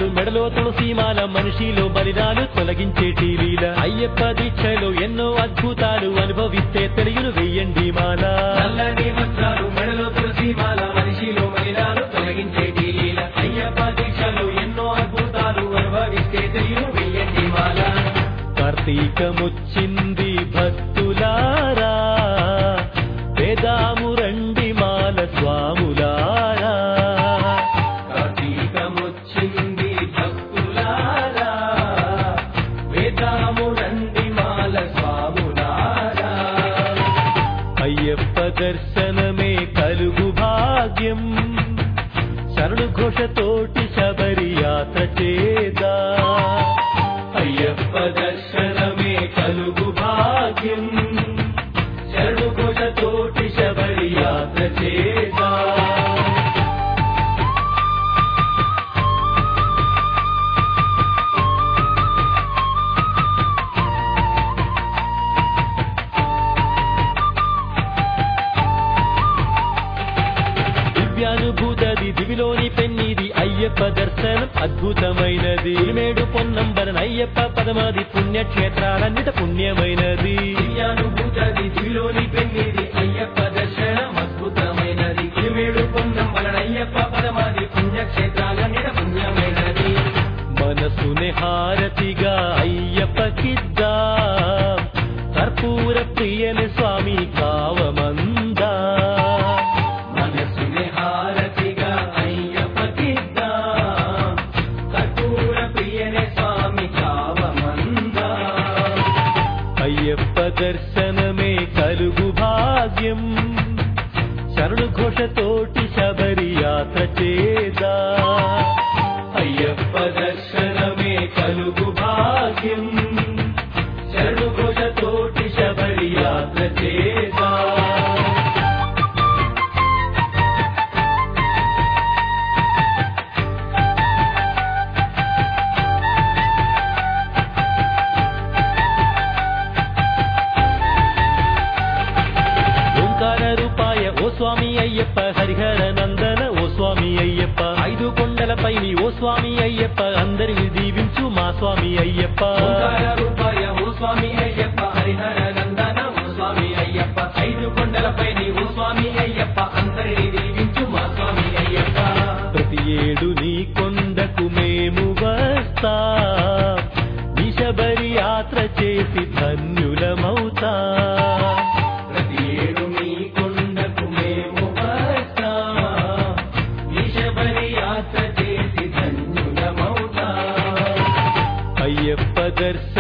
మెడలో తులసీమాల మనిషిలో బలిదాలు తొలగించేటి లీల అయ్యప్ప దీక్షలో ఎన్నో అద్భుతాలు అనుభవిస్తే తెలియను వెయ్యండి మాల నల్లని వస్త్రాలు మెడలో తులసి మాల మనిషిలో మలినాలు తొలగించేటి లీల అయ్యప్ప దీక్షలు ఎన్నో అద్భుతాలు అనుభవిస్తే తెలియను వెయ్యండి మాల కార్తీకముచ్చింది భక్తులారా వేదాము రండి మాల స్వాములారా కార్తీకమొచ్చింది భక్తులారా వేదాము రండి మాల స్వాములారా అయ్యప్ప దర్శనమే కలుగు భాగ్యం శరణు ఘోషతోటి శబరి యాత్ర చేదా అయ్యప్ప దర్శనమే కలుగు భాగ్యం శరణు తోటి శబరి యాత్ర చేదా దివ్యానుభూతది దివిలోని పెన్నిది అయ్యప్ప దర్శనం అద్భుతమైనది మేడు పొన్నంబరన అయ్యప్ప పదమాది పుణ్యక్షేత్రాలన్నిట పుణ్యమైనది దివ్యానుభూతది దివిలోని పెన్నిది అయ్యప్ప దర్శనం అద్భుతమైనది కిరిమేడు పొన్నం వలన అయ్యప్ప పదమాది పుణ్యక్షేత్రాలన్నిట పుణ్యమైనది మనసుని హారతిగా అయ్యప్పకిద్దా కర్పూర ప్రియని స్వామి కావమందా మనసుని హారతిగా అయ్యప్పకిద్దా కర్పూర ప్రియనే స్వామి కావమందా అయ్యప్ప దర్శనమే కలుగు భాగ్యం శరణు ఘోషతోటి శబరి యాత్ర చేదా అయ్యప్ప దర్శనమే కలుగు భాగ్యం శరణు తోటి శబరి యాత్ర చేదా ఓంకార రూపాయ ఓ స్వామి అయ్యప్ప హరిహర నందన ఓ స్వామి అయ్యప్ప ఐదు కొండలపై ఓ స్వామి అయ్యప్ప అందరిని దీవించు మా స్వామి అయ్యప్ప ఓంకార రూపాయ ఓ స్వామి అయ్యప్ప హరిహర నందన ఓ స్వామి అయ్యప్ప ఐదు కొండలపై ఓ స్వామి అయ్యప్ప అందరిని దీవించు మా స్వామి అయ్యప్ప ప్రతి ఏడు నీ కొండకు మేము వస్తా నీ శబరి యాత్ర చేసి ధన్యులమవుతా ప్రతి ఏడు నీ కొండకు మేము వస్తాం నీ శబరి యాత్ర చేసి ధన్యులమవుతా అయ్యప్ప దర్శన